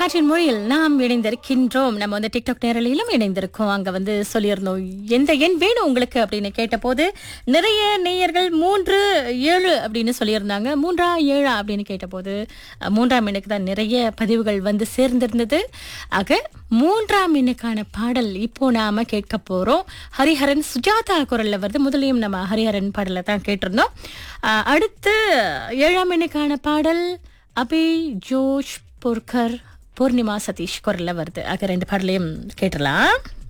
காற்றின் மொழியில் நாம் இணைந்திருக்கின்றோம் நம்ம வந்து டிக்டாக் நேரலையிலும் இணைந்திருக்கோம் அங்க வந்து சொல்லியிருந்தோம் எந்த எண் வேணும் உங்களுக்கு அப்படின்னு கேட்டபோது நிறைய நேயர்கள் மூன்று ஏழு அப்படின்னு சொல்லியிருந்தாங்க மூன்றா ஏழா அப்படின்னு கேட்டபோது அஹ், மூன்றாம் எண்ணுக்கு தான் நிறைய பதிவுகள் வந்து சேர்ந்திருந்தது ஆக மூன்றாம் எண்ணுக்கான பாடல் இப்போ நாம கேட்க போறோம் ஹரிஹரன் சுஜாதா குரல்ல வருது முதலையும் நம்ம ஹரிஹரன் பாடலை தான் கேட்டிருந்தோம் அஹ், அடுத்து ஏழாம் எண்ணுக்கான பாடல் அபி ஜோஷ் பொர்கர் பூர்ணிமா சதீஷ் குரல்ல வருது ஆக ரெண்டு பாடலையும் கேட்டலாம்